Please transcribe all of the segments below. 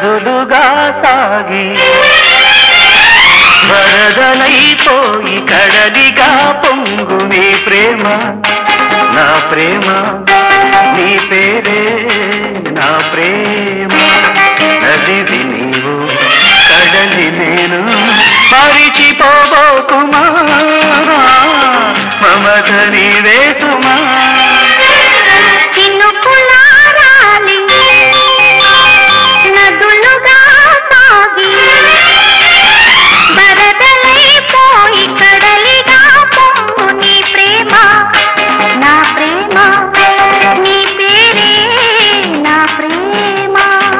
నదులుగా సాగి వరదలైపోయి కడలిగా పొంగు నీ ప్రేమ నా ప్రేమ నీ పేరే నా ప్రేమ నదివి నీవు కడలి నేను మరిచిపోబోకుమా మమత నీవే సుమా చినుకులారాలి నదులుగా సాగి వరదలైపోయి కడలిగా పొంగు నీ ప్రేమ నా ప్రేమ నీ పేరే నా ప్రేమ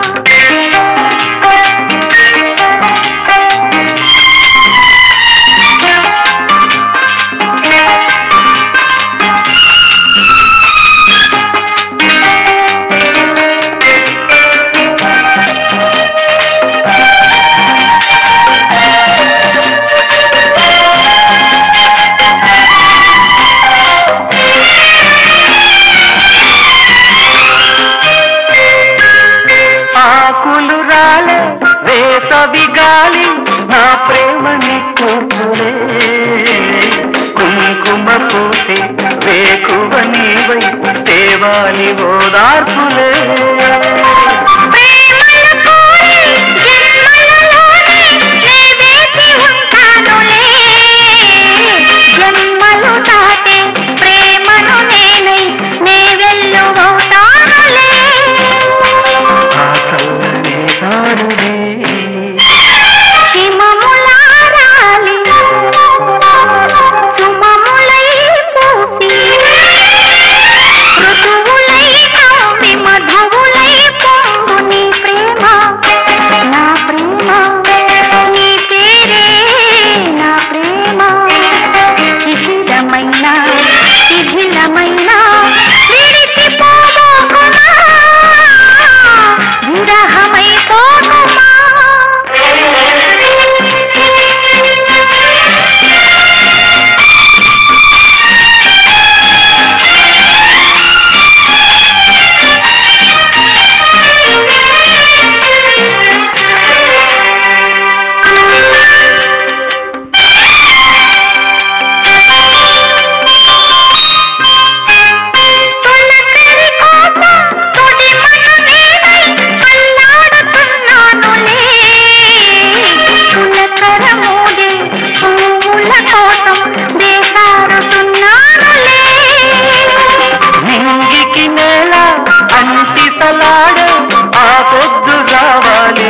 ఆకులు రాలే వేసవి గాలి నా ప్రేమ నిక్కులే కుంకుమ పూసే వేకువ నీవై దేవాలి ఓదార్పులే ప్రేమల కోరి జన్మలలోనే నే వేచి ఉంటానులే జన్మలు దాటే ప్రేమను నేనై నే వెల్లువవుతానులే ఆ చల్లని సారులే హిమములారాలి సుమములై పూసి ఋతువులై నవ్వి మధువులై పొంగు నీ ప్రేమ నా ప్రేమ నీ పేరే నా ప్రేమ శిథిలమైన శిథిలమైన విడిచిపోబోకుమా విరహమైపోకుమా తొలకరి కోసం తొడి మనమేనై అల్లాడుతున్నానులే. తులకర మోగే పువ్వుల కోసం వేసారుతున్నానులే. నింగికి నేల అంటి సలాడ ఆ పొద్దు రావాలి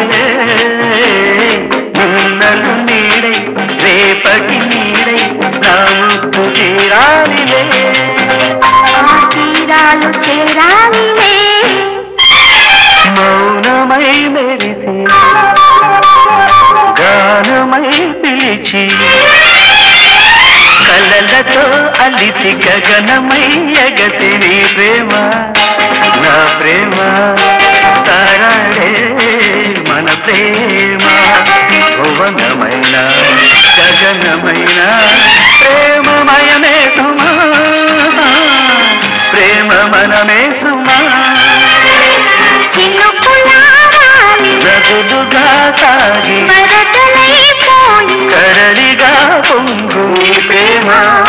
నిన్నలు నీడై రేపటి నీడై నా ముద్దు తీరాలిలే ఆ తీరాలు చేరాలిలే. మౌనమై మెరిసే గానమై పిలిచి కలలతో అలిసి గగనమై ఎగసి నీ ప్రేమ నా ప్రేమ తారాడే మన ప్రేమ భువనమైన గగనమైన ప్రేమమయమే సుమా ప్రేమ మనమే సుమా చినుకులారాలి నదులుగా సాగి వరదలైపోయి కడలిగా పొంగు నీ ప్రేమ